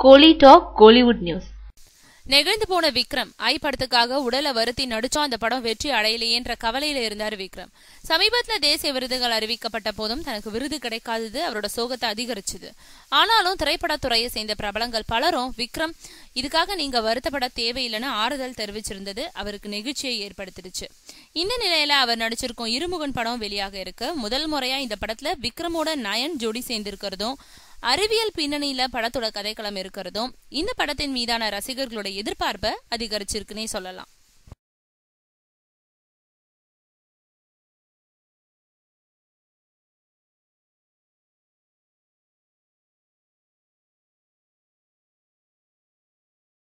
கோலி talk Kollywood news நெகிழ்ந்து போன விக்ரம் ஐ படத்துக்காக உடலை வருத்தி நடிச்சோம் அந்த படம் வெற்றி அடையலையேன்ற கவலையில இருந்தார் விக்ரம் சமீபத்துல தேசிய விருதுகள் அறிவிக்கப்பட்ட போதும் தனக்கு விருது கிடைக்காதது அவரோட சோகத்தை அதிகரிச்சது ஆனாலும் திரைப்படத்துறையை சேர்ந்த பிரபலங்கள் பலரும் விக்ரம் இதுக்காக நீங்க வருத்தப்பட தேவையில்லைன்னு ஆறுதல் தெரிவிச்சிருந்தது அவருக்கு நெகிழ்ச்சியை ஏற்படுத்திடுச்சு இந்த நிலையில அவர் நடிச்சிருக்கும் இருமுகன் படம் வெளியாக இருக்கு முதல் முறையா இந்த படத்துல விக்ரமோட நயன் ஜோடி சேர்ந்திருக்கிறதும் அறிவியல் பின்னணியில படத்தோட கதைக்களம் இருக்கிறதும் இந்த படத்தின் மீதான ரசிகர்களோட எதிர்பார்ப்பை அதிகரிச்சிருக்குன்னே சொல்லலாம்